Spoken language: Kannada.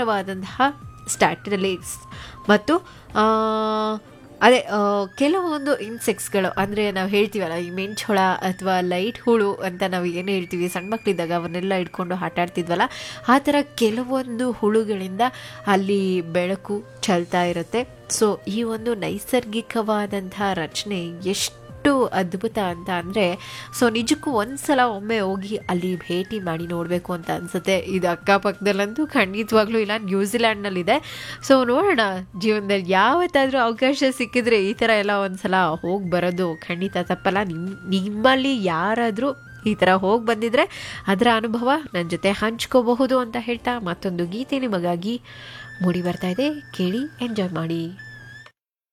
ಸುಂದರವಾದಂತಹ ಸ್ಟ್ಯಾಟಲಿಕ್ಸ್ ಮತ್ತು ಆ, ಅದೇ ಆ, ಕೆಲವೊಂದು ಇನ್ಸೆಕ್ಟ್ಸ್ಗಳು ಅಂದರೆ ನಾವು ಹೇಳ್ತೀವಲ್ಲ ಈ ಮೆಂಚುಳ ಅಥವಾ ಲೈಟ್ ಹುಳು ಅಂತ ನಾವು ಏನು ಹೇಳ್ತೀವಿ ಸಣ್ಣ ಮಕ್ಕಳಿದ್ದಾಗ ಅವನ್ನೆಲ್ಲ ಇಟ್ಕೊಂಡು ಆಟ ಆಡ್ತಿದ್ವಲ್ಲ ಆ ಥರ ಕೆಲವೊಂದು ಹುಳುಗಳಿಂದ ಅಲ್ಲಿ ಬೆಳಕು ಚೆಲ್ತಾ ಇರುತ್ತೆ ಸೊ ಈ ಒಂದು ನೈಸರ್ಗಿಕವಾದಂತಹ ರಚನೆ ಎಷ್ಟು ಅದ್ಭುತ ಅಂತ ಅಂದರೆ ಸೊ ನಿಜಕ್ಕೂ ಒಂದ್ಸಲ ಒಮ್ಮೆ ಹೋಗಿ ಅಲ್ಲಿ ಭೇಟಿ ಮಾಡಿ ನೋಡಬೇಕು ಅಂತ ಅನ್ಸುತ್ತೆ ಇದು ಅಕ್ಕಪಕ್ಕದಲ್ಲಂತೂ ಖಂಡಿತವಾಗ್ಲೂ ಇಲ್ಲ ನ್ಯೂಜಿಲ್ಯಾಂಡ್ನಲ್ಲಿದೆ ಸೊ ನೋಡೋಣ ಜೀವನದಲ್ಲಿ ಯಾವತ್ತಾದರೂ ಅವಕಾಶ ಸಿಕ್ಕಿದ್ರೆ ಈ ಥರ ಎಲ್ಲ ಒಂದ್ಸಲ ಹೋಗಿ ಬರೋದು ಖಂಡಿತ ತಪ್ಪಲ್ಲ ನಿಮ್ಮ ನಿಮ್ಮಲ್ಲಿ ಯಾರಾದರೂ ಈ ಥರ ಹೋಗಿ ಬಂದಿದ್ರೆ ಅದರ ಅನುಭವ ನನ್ನ ಜೊತೆ ಹಂಚ್ಕೋಬಹುದು ಅಂತ ಹೇಳ್ತಾ ಮತ್ತೊಂದು ಗೀತೆ ನಿಮಗಾಗಿ ಮೂಡಿ ಬರ್ತಾ ಇದೆ ಕೇಳಿ ಎಂಜಾಯ್ ಮಾಡಿ